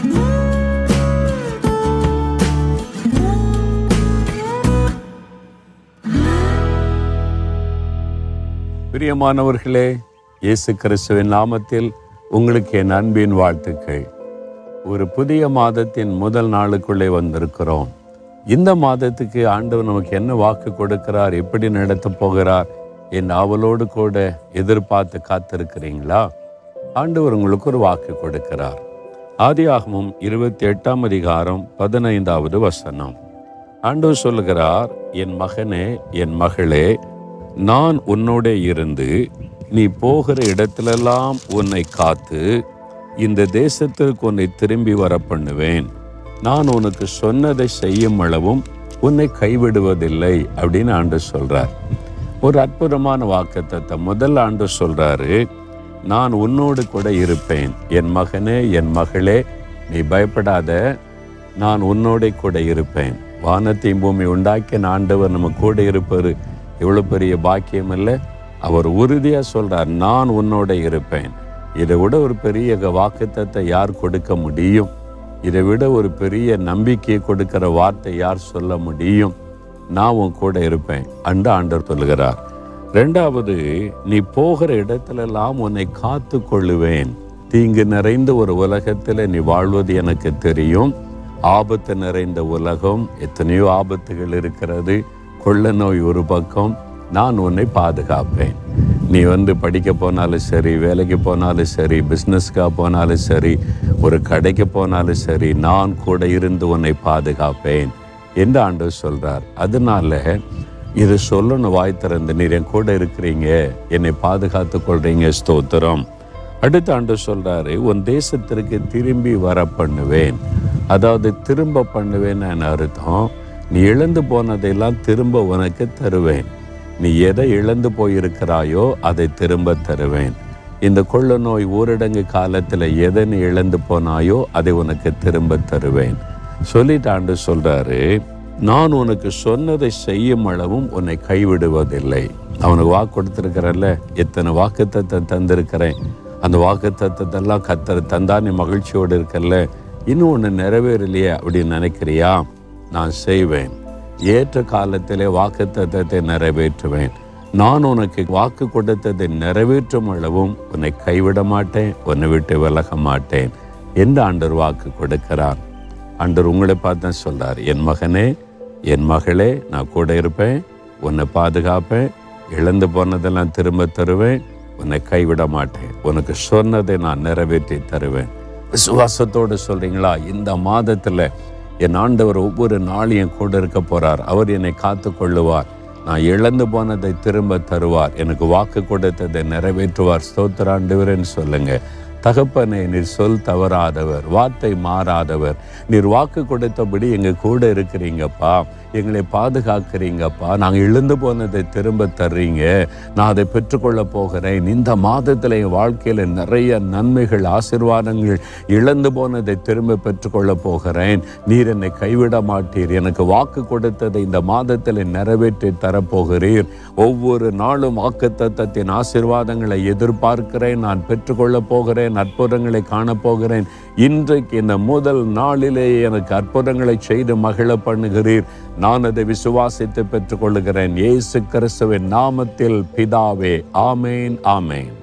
பிரியமானவர்களே இயேசு கிறிஸ்துவின் நாமத்தில் உங்களுக்கு என் அன்பின் வாழ்த்துக்கள் ஒரு புதிய மாதத்தின் முதல் நாளுக்குள்ளே வந்திருக்கிறோம் இந்த மாதத்துக்கு ஆண்டவர் நமக்கு என்ன வாக்கு கொடுக்கிறார் எப்படி நடத்த போகிறார் என் அவளோடு கூட எதிர்பார்த்து காத்திருக்கிறீங்களா ஆண்டவர் உங்களுக்கு ஒரு வாக்கு கொடுக்கிறார் ஆதியாகமும் இருபத்தி எட்டாம் அதிகாரம் பதினைந்தாவது வசனம் ஆண்டவர் சொல்லுகிறார் என் மகனே என் மகளே நான் உன்னோட இருந்து நீ போகிற இடத்திலெல்லாம் உன்னை காத்து இந்த தேசத்திற்கு உன்னை திரும்பி வர பண்ணுவேன் நான் உனக்கு சொன்னதை செய்யும் அளவும் உன்னை கைவிடுவதில்லை அப்படின்னு ஆண்டு சொல்றார் ஒரு அற்புதமான வாக்குத்தத்தை முதல் ஆண்டு சொல்றாரு நான் உன்னோடு கூட இருப்பேன் என் மகனே என் மகளே நீ பயப்படாத நான் உன்னோட கூட இருப்பேன் வானத்தையும் பூமி உண்டாக்கின ஆண்டவர் நம்ம கூட இருப்பாரு எவ்வளோ பெரிய பாக்கியம் இல்லை அவர் உறுதியாக சொல்றார் நான் உன்னோட இருப்பேன் இதை விட ஒரு பெரிய வாக்குத்தத்தை யார் கொடுக்க முடியும் இதை விட ஒரு பெரிய நம்பிக்கையை கொடுக்கிற வார்த்தை யார் சொல்ல முடியும் நான் உன் கூட இருப்பேன் அண்டு ஆண்டவர் சொல்லுகிறார் ரெண்டாவது நீ போகிற இடத்திலெல்லாம் உன்னை காத்து கொள்ளுவேன் தீங்கு நிறைந்த ஒரு உலகத்தில் நீ வாழ்வது எனக்கு தெரியும் ஆபத்து நிறைந்த உலகம் எத்தனையோ ஆபத்துகள் இருக்கிறது கொள்ள நோய் ஒரு பக்கம் நான் உன்னை பாதுகாப்பேன் நீ வந்து படிக்க போனாலும் சரி வேலைக்கு போனாலும் சரி பிஸ்னஸ்க்காக போனாலும் சரி ஒரு கடைக்கு போனாலும் சரி நான் கூட இருந்து உன்னை பாதுகாப்பேன் என்று ஆண்டவர் சொல்றார் அதனால இது சொல்லணும் வாய் திறந்து நீர் என் கூட இருக்கிறீங்க என்னை பாதுகாத்து கொள்றீங்க ஸ்தோத்திரம் அடுத்த ஆண்டு சொல்றாரு உன் தேசத்திற்கு திரும்பி வர பண்ணுவேன் அதாவது திரும்ப பண்ணுவேன்னு அர்த்தம் நீ இழந்து போனதையெல்லாம் திரும்ப உனக்கு தருவேன் நீ எதை இழந்து போயிருக்கிறாயோ அதை திரும்ப தருவேன் இந்த கொள்ள நோய் ஊரடங்கு காலத்தில் எதை நீ இழந்து போனாயோ அதை உனக்கு திரும்ப தருவேன் சொல்லிட்டு ஆண்டு சொல்றாரு நான் உனக்கு சொன்னதை செய்யும் அளவும் உன்னை கைவிடுவதில்லை அவனுக்கு வாக்கு கொடுத்துருக்கிறல்ல எத்தனை வாக்குத்தத்தை தந்திருக்கிறேன் அந்த வாக்குத்தத்தெல்லாம் கத்தர் தந்தா நீ மகிழ்ச்சியோடு இருக்கல்ல இன்னும் ஒன்று நிறைவேறலையே அப்படின்னு நினைக்கிறியா நான் செய்வேன் ஏற்ற காலத்திலே வாக்குத்தத்தத்தை நிறைவேற்றுவேன் நான் உனக்கு வாக்கு கொடுத்ததை நிறைவேற்றும் அளவும் உன்னை கைவிட மாட்டேன் உன்னை விட்டு விலக மாட்டேன் என்று ஆண்டவர் வாக்கு கொடுக்கிறார் ஆண்டவர் உங்களை பார்த்து தான் சொல்றார் என் மகனே என் மகளே நான் கூட இருப்பேன் உன்னை பாதுகாப்பேன் இழந்து போனதெல்லாம் திரும்ப தருவேன் உன்னை கைவிட மாட்டேன் உனக்கு சொன்னதை நான் நிறைவேற்றி தருவேன் விசுவாசத்தோடு சொல்றீங்களா இந்த மாதத்துல என் ஆண்டவர் ஒவ்வொரு நாளையும் கூட இருக்க போறார் அவர் என்னை காத்து கொள்ளுவார் நான் இழந்து போனதை திரும்ப தருவார் எனக்கு வாக்கு கொடுத்ததை நிறைவேற்றுவார் ஸ்தோத்திர ஆண்டவர்னு சொல்லுங்க தகப்பனே நீர் சொல் தவறாதவர் வார்த்தை மாறாதவர் நீர் வாக்கு கொடுத்தபடி எங்க கூட இருக்கிறீங்கப்பா எங்களை பாதுகாக்கிறீங்கப்பா நாங்கள் இழந்து போனதை திரும்ப தர்றீங்க நான் அதை பெற்றுக்கொள்ள போகிறேன் இந்த மாதத்தில் என் வாழ்க்கையில் நிறைய நன்மைகள் ஆசிர்வாதங்கள் இழந்து போனதை திரும்ப பெற்றுக்கொள்ள போகிறேன் நீர் என்னை கைவிட மாட்டீர் எனக்கு வாக்கு கொடுத்ததை இந்த மாதத்தில் நிறைவேற்றி தரப்போகிறீர் ஒவ்வொரு நாளும் வாக்கு தத்தத்தின் ஆசிர்வாதங்களை எதிர்பார்க்கிறேன் நான் பெற்றுக்கொள்ள போகிறேன் அற்புதங்களை காணப்போகிறேன் இன்றைக்கு இந்த முதல் நாளிலே எனக்கு அற்புதங்களை செய்து மகிழ பண்ணுகிறீர் நான் அதை விசுவாசித்து பெற்றுக்கொள்ளுகிறேன் இயேசு கிறிஸ்துவின் நாமத்தில் பிதாவே ஆமேன் ஆமேன்